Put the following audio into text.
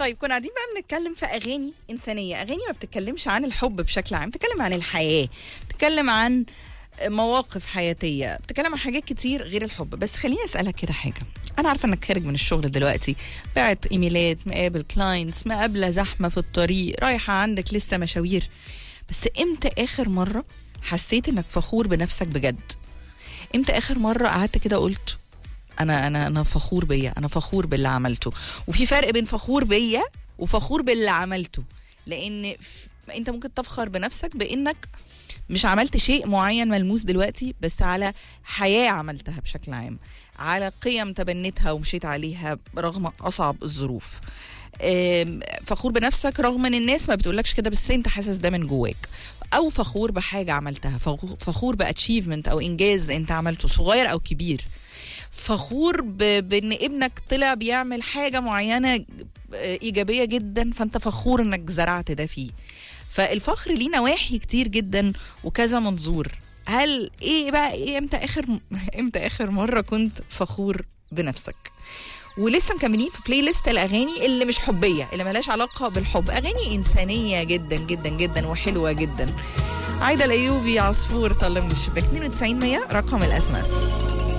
طيب كنا قاعدين بقى بنتكلم في اغاني انسانيه اغاني ما بتتكلمش عن الحب بشكل عام بتتكلم عن الحياه بتتكلم عن مواقف حياتيه بتتكلم عن حاجات كتير غير الحب بس خليني اسالك كده حاجه انا عارفه انك خارج من الشغل دلوقتي بعت ايميلات مقابل كلاينتس مقابله زحمه في الطريق رايحه عندك لسه مشاوير بس امتى اخر مره حسيت انك فخور بنفسك بجد امتى اخر مره قعدت كده قلت انا انا انا فخور بيا انا فخور باللي عملته وفي فرق بين فخور بيا وفخور باللي عملته لان ف... انت ممكن تفخر بنفسك بانك مش عملت شيء معين ملموس دلوقتي بس على حياة عملتها بشكل عام على قيم تبنتها ومشيت عليها رغم أصعب الظروف آم، فخور بنفسك رغم ان الناس ما بتقولكش كده بس انت حاسس ده من جواك او فخور بحاجه عملتها فخ- فخور باتشيفمنت او انجاز انت عملته صغير او كبير فخور ب... بان ابنك طلع بيعمل حاجه معينه ج- ايجابيه جدا فانت فخور انك زرعت ده فيه فالفخر ليه نواحي كتير جدا وكذا منظور هل ايه بقى ايه امتى اخر امتى اخر مره كنت فخور بنفسك ولسه مكملين في بلاي ليست الاغاني اللي مش حبيه اللي ملهاش علاقه بالحب اغاني انسانيه جدا جدا جدا وحلوه جدا عايده الايوبي عصفور طلع من الشباك 92 100 رقم الاس ام اس